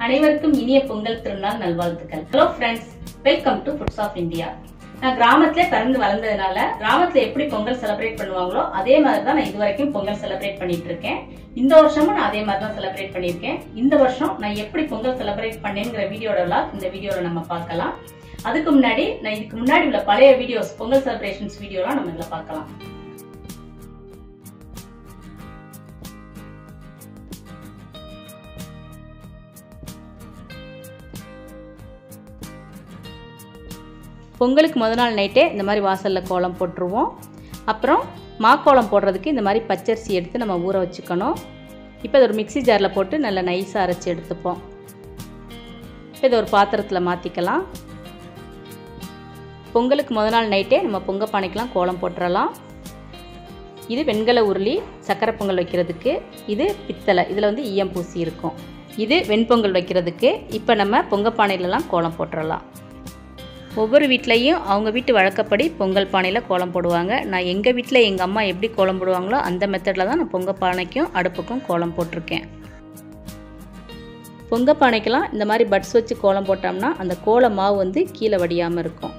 அனைவருக்கும் இனிய பொங்கல் திருநாள் நல்வாழ்த்துக்கள் hello friends welcome to foods of India நான் கிராமத்திலே பிறந்து வளர்ந்ததுனால கிராமத்துல எப்படி பொங்கல் செலிப்ரேட் பண்ணுவாங்களோ அதே மாதிரி தான் நான் இது வரைக்கும் பொங்கல் செலிப்ரேட் பண்ணிட்டு இருக்கேன் இந்த வருஷமும் நான் அதே மாதிரி தான் செலிப்ரேட் பண்ணியிருக்கேன் இந்த வருஷம் நான் எப்படி பொங்கல் செலிப்ரேட் பண்ணேங்கிற வீடியோட விளாக் இந்த வீடியோல நம்ம பார்க்கலாம் அதுக்கு முன்னாடி நான் இதுக்கு முன்னாடி உள்ள பழைய வீடியோஸ் பொங்கல் செலிப்ரேஷன்ஸ் வீடியோலாம் நம்ம இதுல பார்க்கலாம் பொங்கலுக்கு முத நாள் நைட்டே இந்த மாதிரி வாசலில் கோலம் போட்டுருவோம் அப்புறம் மாக்கோலம் போடுறதுக்கு இந்த மாதிரி பச்சரிசி எடுத்து நம்ம ஊற வச்சுக்கணும் இப்போ இது ஒரு மிக்சி ஜாரில் போட்டு நல்லா நைஸாக அரைச்சி எடுத்துப்போம் இப்போ இதை ஒரு பாத்திரத்தில் மாற்றிக்கலாம் பொங்கலுக்கு முத நாள் நைட்டே நம்ம பொங்க பானைக்கெலாம் கோலம் போட்டுறலாம் இது வெண்கல உருளி சக்கரை பொங்கல் வைக்கிறதுக்கு இது பித்தளை இதில் வந்து ஈயம் பூசி இருக்கும் இது வெண்பொங்கல் வைக்கிறதுக்கு இப்போ நம்ம பொங்க பானையிலலாம் கோலம் போட்டுறலாம் ஒவ்வொரு வீட்லேயும் அவங்க வீட்டு வழக்கப்படி பொங்கல் பானையில் கோலம் போடுவாங்க நான் எங்கள் வீட்டில் எங்கள் அம்மா எப்படி கோலம் போடுவாங்களோ அந்த மெத்தடில் தான் நான் பொங்க பானைக்கும் அடுப்புக்கும் கோலம் போட்டிருக்கேன் பொங்க பானைக்கெல்லாம் இந்த மாதிரி பட்ஸ் வச்சு கோலம் போட்டோம்னா அந்த கோல மாவு வந்து கீழே வடியாமல் இருக்கும்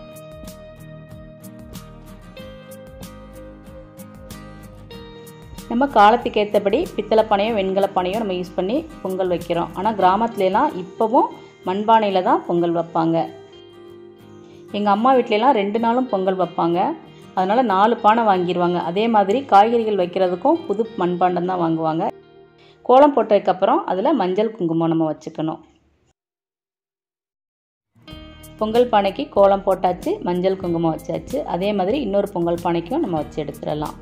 நம்ம காலத்துக்கு ஏற்றபடி பித்தளை பானையோ வெண்கல பானையோ நம்ம யூஸ் பண்ணி பொங்கல் வைக்கிறோம் ஆனால் கிராமத்துலலாம் இப்போவும் மண்பானையில் தான் பொங்கல் வைப்பாங்க எங்கள் அம்மா வீட்லலாம் ரெண்டு நாளும் பொங்கல் வைப்பாங்க அதனால் நாலு பானை வாங்கிடுவாங்க அதே மாதிரி காய்கறிகள் வைக்கிறதுக்கும் புது மண்பாண்டம் தான் வாங்குவாங்க கோலம் போட்டதுக்கப்புறம் அதில் மஞ்சள் குங்குமம் நம்ம வச்சுக்கணும் பொங்கல் பானைக்கு கோலம் போட்டாச்சு மஞ்சள் குங்குமம் வச்சாச்சு அதே மாதிரி இன்னொரு பொங்கல் பானைக்கும் நம்ம வச்சு எடுத்துடலாம்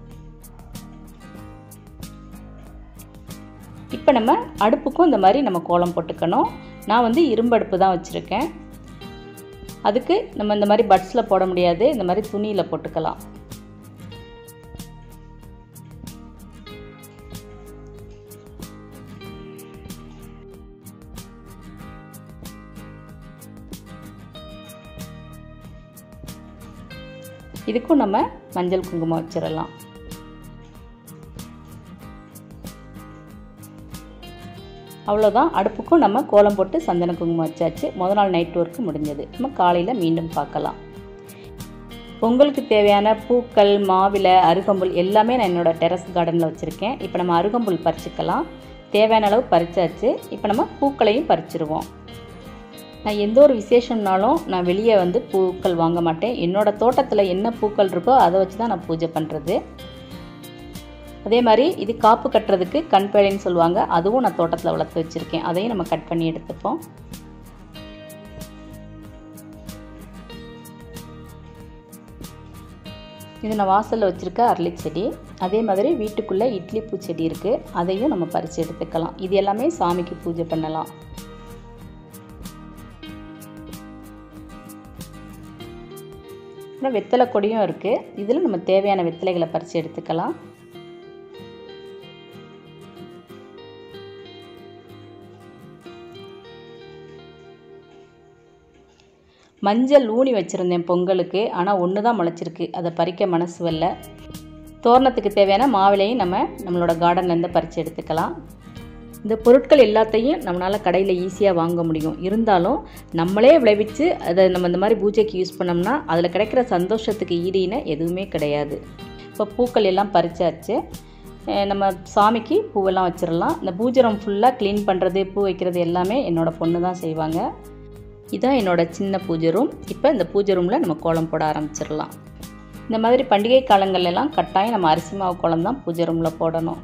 இப்போ நம்ம அடுப்புக்கும் இந்த மாதிரி நம்ம கோலம் போட்டுக்கணும் நான் வந்து இரும்பு அடுப்பு தான் வச்சுருக்கேன் அதுக்கு நம்ம இந்த மாதிரி பட்ஸில் போட முடியாது இந்த மாதிரி துணியில் போட்டுக்கலாம் இதுக்கும் நம்ம மஞ்சள் குங்குமம் வச்சிடலாம் அவ்வளோதான் அடுப்புக்கும் நம்ம கோலம் போட்டு சந்தன குங்குமம் வச்சாச்சு முத நாள் நைட் ஒர்க்கு முடிஞ்சது நம்ம காலையில் மீண்டும் பார்க்கலாம் பொங்கலுக்கு தேவையான பூக்கள் மாவிலை அருகம்புல் எல்லாமே நான் என்னோடய டெரஸ் கார்டனில் வச்சுருக்கேன் இப்போ நம்ம அருகம்புல் பறிச்சுக்கலாம் தேவையான அளவு பறிச்சாச்சு இப்போ நம்ம பூக்களையும் பறிச்சிருவோம் நான் எந்த ஒரு விசேஷம்னாலும் நான் வெளியே வந்து பூக்கள் வாங்க மாட்டேன் என்னோடய தோட்டத்தில் என்ன பூக்கள் இருக்கோ அதை வச்சு தான் நான் பூஜை பண்ணுறது அதே மாதிரி இது காப்பு கட்டுறதுக்கு கண்பேழைன்னு சொல்லுவாங்க அதுவும் நான் தோட்டத்தில் வளர்த்து வச்சுருக்கேன் அதையும் நம்ம கட் பண்ணி எடுத்துப்போம் இது நான் வாசலில் வச்சுருக்க அரளி செடி அதே மாதிரி வீட்டுக்குள்ளே இட்லி பூ செடி இருக்குது அதையும் நம்ம பறித்து எடுத்துக்கலாம் இது எல்லாமே சாமிக்கு பூஜை பண்ணலாம் அப்புறம் வெத்தலை கொடியும் இருக்குது இதில் நம்ம தேவையான வெத்தலைகளை பறித்து எடுத்துக்கலாம் மஞ்சள் ஊனி வச்சுருந்தேன் பொங்கலுக்கு ஆனால் ஒன்று தான் முளைச்சிருக்கு அதை பறிக்க மனசு வரல தோரணத்துக்கு தேவையான மாவிலையும் நம்ம நம்மளோட கார்டன்லேருந்து பறித்து எடுத்துக்கலாம் இந்த பொருட்கள் எல்லாத்தையும் நம்மளால் கடையில் ஈஸியாக வாங்க முடியும் இருந்தாலும் நம்மளே விளைவிச்சு அதை நம்ம இந்த மாதிரி பூஜைக்கு யூஸ் பண்ணோம்னா அதில் கிடைக்கிற சந்தோஷத்துக்கு ஈடுன எதுவுமே கிடையாது இப்போ பூக்கள் எல்லாம் பறிச்சாச்சு நம்ம சாமிக்கு பூவெல்லாம் வச்சிடலாம் இந்த பூஜரம் ஃபுல்லாக க்ளீன் பண்ணுறது பூ வைக்கிறது எல்லாமே என்னோடய பொண்ணு தான் செய்வாங்க இதான் என்னோடய சின்ன பூஜை ரூம் இப்போ இந்த பூஜை ரூமில் நம்ம கோலம் போட ஆரம்பிச்சிடலாம் இந்த மாதிரி பண்டிகை காலங்கள்லாம் கட்டாயம் நம்ம அரிசி மாவு கோலம் தான் பூஜை ரூமில் போடணும்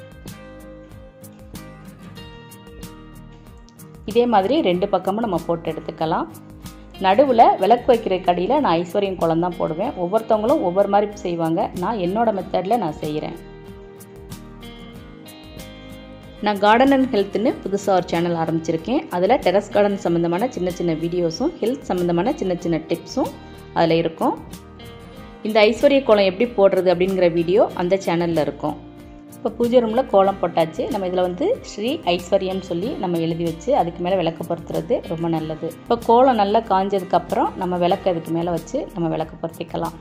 இதே மாதிரி ரெண்டு பக்கமும் நம்ம போட்டு எடுத்துக்கலாம் நடுவில் விளக்கு வைக்கிற கடியில் நான் ஐஸ்வர்யம் கோலம் தான் போடுவேன் ஒவ்வொருத்தவங்களும் ஒவ்வொரு மாதிரி செய்வாங்க நான் என்னோடய மெத்தடில் நான் செய்கிறேன் நான் கார்டன் அண்ட் ஹெல்த்னு புதுசாக ஒரு சேனல் ஆரம்பிச்சிருக்கேன் அதில் டெரஸ் கார்டன் சம்மந்தமான சின்ன சின்ன வீடியோஸும் ஹெல்த் சம்மந்தமான சின்ன சின்ன டிப்ஸும் அதில் இருக்கும் இந்த ஐஸ்வர்ய கோலம் எப்படி போடுறது அப்படிங்கிற வீடியோ அந்த சேனலில் இருக்கும் இப்போ பூஜை ரூமில் கோலம் போட்டாச்சு நம்ம இதில் வந்து ஸ்ரீ ஐஸ்வர்யம் சொல்லி நம்ம எழுதி வச்சு அதுக்கு மேலே விளக்கு பொருத்துறது ரொம்ப நல்லது இப்போ கோலம் நல்லா காஞ்சதுக்கப்புறம் நம்ம விளக்கு அதுக்கு மேலே வச்சு நம்ம விளக்கு பொருத்திக்கலாம்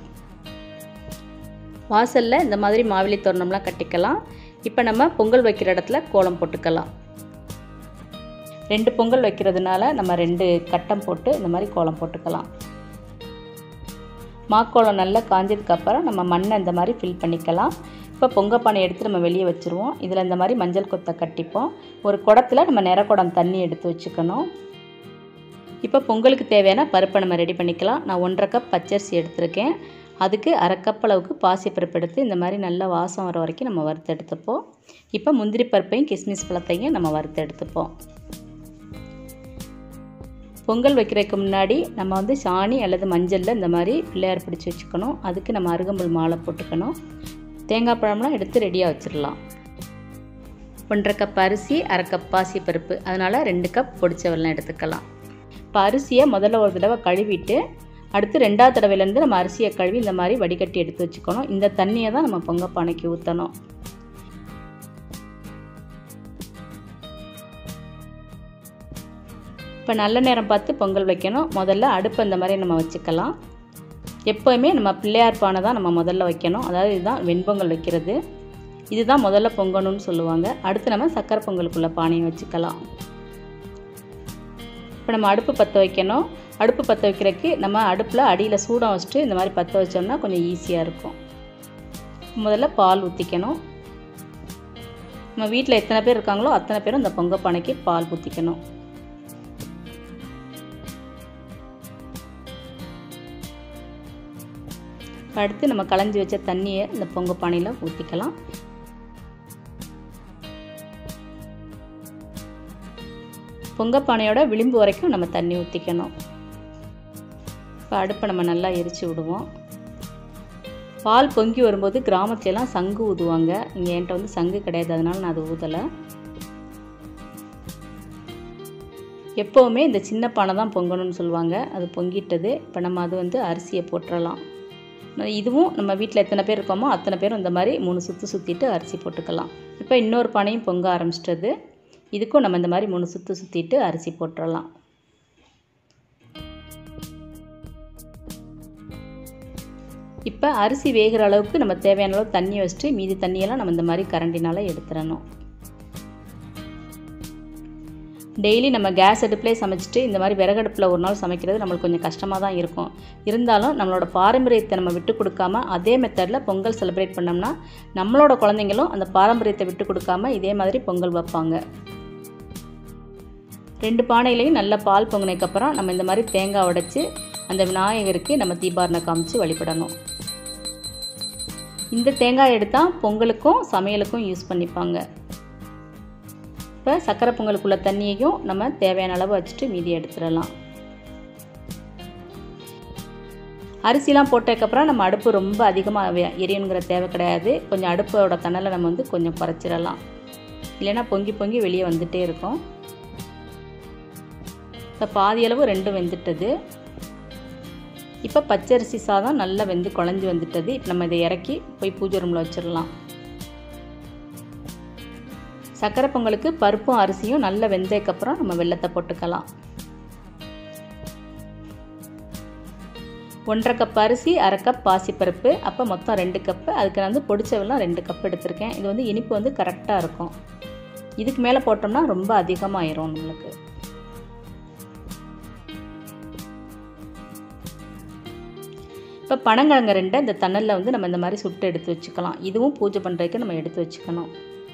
வாசலில் இந்த மாதிரி மாவிலை தோரணம்லாம் கட்டிக்கலாம் இப்போ நம்ம பொங்கல் வைக்கிற இடத்துல கோலம் போட்டுக்கலாம் ரெண்டு பொங்கல் வைக்கிறதுனால நம்ம ரெண்டு கட்டம் போட்டு இந்த மாதிரி கோலம் போட்டுக்கலாம் மாக்கோளம் நல்லா காஞ்சதுக்கப்புறம் நம்ம மண்ணை இந்த மாதிரி ஃபில் பண்ணிக்கலாம் இப்போ பொங்கப்பானை எடுத்து நம்ம வெளியே வச்சுருவோம் இதில் இந்த மாதிரி மஞ்சள் கொத்தை கட்டிப்போம் ஒரு குடத்தில் நம்ம நிறக்குடம் தண்ணி எடுத்து வச்சுக்கணும் இப்போ பொங்கலுக்கு தேவையான பருப்பை நம்ம ரெடி பண்ணிக்கலாம் நான் ஒன்றரை கப் பச்சரிசி எடுத்திருக்கேன் அதுக்கு அரை கப் அளவுக்கு பாசிப்பருப்பு எடுத்து இந்த மாதிரி நல்லா வாசம் வர வரைக்கும் நம்ம வறுத்து எடுத்துப்போம் இப்போ முந்திரி பருப்பையும் கிஸ்மிஸ் பழத்தையும் நம்ம வறுத்து எடுத்துப்போம் பொங்கல் வைக்கிறதுக்கு முன்னாடி நம்ம வந்து சாணி அல்லது மஞ்சளில் இந்த மாதிரி பிள்ளையார் பிடிச்சி வச்சுக்கணும் அதுக்கு நம்ம அருகம்புல் மாலை போட்டுக்கணும் தேங்காய் பழம்லாம் எடுத்து ரெடியாக வச்சிடலாம் ஒன்றரை கப் அரிசி அரை கப் பாசி பருப்பு அதனால் ரெண்டு கப் பொடிச்ச வெல்லம் எடுத்துக்கலாம் இப்போ அரிசியை முதல்ல ஒரு தடவை கழுவிட்டு அடுத்து ரெண்டாவது தடவையிலேருந்து நம்ம அரிசியை கழுவி இந்த மாதிரி வடிகட்டி எடுத்து வச்சுக்கணும் இந்த தண்ணியை தான் நம்ம பொங்க பானைக்கு ஊற்றணும் இப்போ நல்ல நேரம் பார்த்து பொங்கல் வைக்கணும் முதல்ல அடுப்பு இந்த மாதிரி நம்ம வச்சுக்கலாம் எப்போவுமே நம்ம பிள்ளையார் பானை தான் நம்ம முதல்ல வைக்கணும் அதாவது இதுதான் வெண்பொங்கல் வைக்கிறது இதுதான் முதல்ல பொங்கணும்னு சொல்லுவாங்க அடுத்து நம்ம சக்கரை பொங்கலுக்குள்ள பானையை வச்சுக்கலாம் இப்போ நம்ம அடுப்பு பற்ற வைக்கணும் அடுப்பு பற்ற வைக்கிறதுக்கு நம்ம அடுப்பில் அடியில் சூடம் வச்சுட்டு இந்த மாதிரி பற்ற வச்சோம்னா கொஞ்சம் ஈஸியாக இருக்கும் முதல்ல பால் ஊற்றிக்கணும் நம்ம வீட்டில் எத்தனை பேர் இருக்காங்களோ அத்தனை பேரும் இந்த பொங்க பானைக்கு பால் ஊற்றிக்கணும் அடுத்து நம்ம களைஞ்சி வச்ச தண்ணியை இந்த பொங்க பானையில் ஊற்றிக்கலாம் பொங்க பானையோட விளிம்பு வரைக்கும் நம்ம தண்ணி ஊற்றிக்கணும் இப்போ அடுப்பை நம்ம நல்லா எரித்து விடுவோம் பால் பொங்கி வரும்போது கிராமத்துலலாம் சங்கு ஊதுவாங்க இங்கே என்கிட்ட வந்து சங்கு கிடையாது அதனால நான் அதை ஊதலை எப்போவுமே இந்த சின்ன பானை தான் பொங்கணும்னு சொல்லுவாங்க அது பொங்கிட்டது இப்போ நம்ம அது வந்து அரிசியை போட்டுடலாம் இதுவும் நம்ம வீட்டில் எத்தனை பேர் இருக்கோமோ அத்தனை பேரும் இந்த மாதிரி மூணு சுற்று சுற்றிட்டு அரிசி போட்டுக்கலாம் இப்போ இன்னொரு பானையும் பொங்க ஆரம்பிச்சிட்டது இதுக்கும் நம்ம இந்த மாதிரி மூணு சுற்று சுற்றிட்டு அரிசி போட்டுடலாம் இப்போ அரிசி வேகிற அளவுக்கு நம்ம தேவையான அளவு தண்ணி வச்சுட்டு மீதி தண்ணியெல்லாம் நம்ம இந்த மாதிரி கரண்டினால் எடுத்துடணும் டெய்லி நம்ம கேஸ் அடுப்புலேயே சமைச்சிட்டு இந்த மாதிரி விறகடுப்பில் ஒரு நாள் சமைக்கிறது நம்மளுக்கு கொஞ்சம் கஷ்டமாக தான் இருக்கும் இருந்தாலும் நம்மளோட பாரம்பரியத்தை நம்ம விட்டு கொடுக்காம அதே மெத்தடில் பொங்கல் செலிப்ரேட் பண்ணோம்னா நம்மளோட குழந்தைங்களும் அந்த பாரம்பரியத்தை விட்டு கொடுக்காம இதே மாதிரி பொங்கல் வைப்பாங்க ரெண்டு பானையிலையும் நல்ல பால் பொங்கினதுக்கப்புறம் நம்ம இந்த மாதிரி தேங்காய் உடைச்சி அந்த விநாயகருக்கு நம்ம தீபாரணை காமிச்சு வழிபடணும் இந்த தேங்காய் எடுத்தால் பொங்கலுக்கும் சமையலுக்கும் யூஸ் பண்ணிப்பாங்க இப்போ சக்கரை பொங்கலுக்குள்ள தண்ணியையும் நம்ம தேவையான அளவு வச்சுட்டு மீதி எடுத்துடலாம் அரிசிலாம் போட்டதுக்கப்புறம் நம்ம அடுப்பு ரொம்ப அதிகமாக எரியணுங்கிற தேவை கிடையாது கொஞ்சம் அடுப்போட தணலை நம்ம வந்து கொஞ்சம் குறைச்சிடலாம் இல்லைன்னா பொங்கி பொங்கி வெளியே வந்துகிட்டே இருக்கும் இப்போ பாதி அளவு ரெண்டும் வெந்துட்டது இப்போ பச்சரிசி சாதம் நல்லா வெந்து குழஞ்சி வந்துட்டது இப்போ நம்ம இதை இறக்கி போய் பூஜை ரூமில் வச்சிடலாம் சக்கரை பொங்கலுக்கு பருப்பும் அரிசியும் நல்லா வெந்ததுக்கப்புறம் நம்ம வெள்ளத்தை போட்டுக்கலாம் ஒன்றரை கப் அரிசி அரை கப் பாசிப்பருப்பு அப்போ மொத்தம் ரெண்டு கப்பு அதுக்கு நான் வந்து பொடிச்ச வெல்லம் ரெண்டு கப் எடுத்திருக்கேன் இது வந்து இனிப்பு வந்து கரெக்டாக இருக்கும் இதுக்கு மேலே போட்டோம்னா ரொம்ப அதிகமாயிரும் நம்மளுக்கு இப்போ பனங்கிழங்கு ரெண்டை இந்த தணலில் வந்து நம்ம இந்த மாதிரி சுட்டு எடுத்து வச்சுக்கலாம் இதுவும் பூஜை பண்ணுறதுக்கு நம்ம எடுத்து வச்சுக்கணும்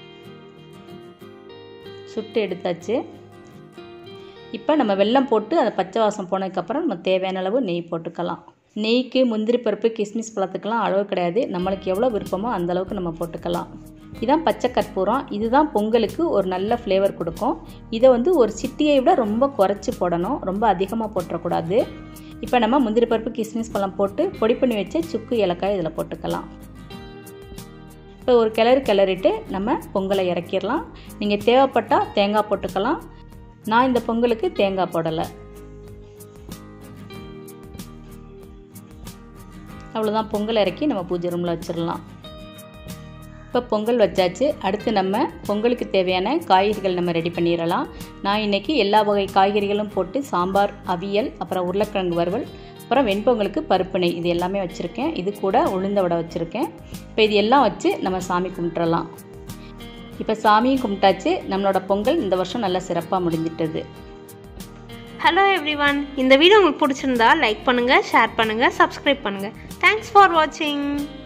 சுட்டு எடுத்தாச்சு இப்போ நம்ம வெல்லம் போட்டு அதை பச்சை வாசம் போனதுக்கப்புறம் நம்ம தேவையான அளவு நெய் போட்டுக்கலாம் நெய்க்கு முந்திரி பருப்பு கிஸ்மிஸ் பழத்துக்கெல்லாம் அளவு கிடையாது நம்மளுக்கு எவ்வளோ விருப்பமோ அந்த அளவுக்கு நம்ம போட்டுக்கலாம் இதான் பச்சை கற்பூரம் இதுதான் பொங்கலுக்கு ஒரு நல்ல ஃப்ளேவர் கொடுக்கும் இதை வந்து ஒரு சிட்டியை விட ரொம்ப குறைச்சி போடணும் ரொம்ப அதிகமாக போட்டுறக்கூடாது இப்போ நம்ம முந்திரி பருப்பு கிஸ்மிஸ் பழம் போட்டு பொடி பண்ணி வச்சு சுக்கு ஏலக்காய் இதில் போட்டுக்கலாம் இப்போ ஒரு கிளறு கிளறிட்டு நம்ம பொங்கலை இறக்கிடலாம் நீங்கள் தேவைப்பட்டால் தேங்காய் போட்டுக்கலாம் நான் இந்த பொங்கலுக்கு தேங்காய் போடலை அவ்வளோதான் பொங்கல் இறக்கி நம்ம பூஜை ரூமில் வச்சிடலாம் இப்போ பொங்கல் வச்சாச்சு அடுத்து நம்ம பொங்கலுக்கு தேவையான காய்கறிகள் நம்ம ரெடி பண்ணிடலாம் நான் இன்றைக்கி எல்லா வகை காய்கறிகளும் போட்டு சாம்பார் அவியல் அப்புறம் உருளைக்கிழங்கு வறுவல் அப்புறம் வெண்பொங்கலுக்கு பருப்பு நெய் இது எல்லாமே வச்சுருக்கேன் இது கூட உளுந்த வடை வச்சுருக்கேன் இப்போ இது எல்லாம் வச்சு நம்ம சாமி கும்பிட்றலாம் இப்போ சாமியும் கும்பிட்டாச்சு நம்மளோட பொங்கல் இந்த வருஷம் நல்லா சிறப்பாக முடிஞ்சிட்டது ஹலோ எவ்ரிவன் இந்த வீடியோ உங்களுக்கு பிடிச்சிருந்தா லைக் பண்ணுங்கள் ஷேர் பண்ணுங்கள் சப்ஸ்கிரைப் பண்ணுங்கள் தேங்க்ஸ் ஃபார் வாட்சிங்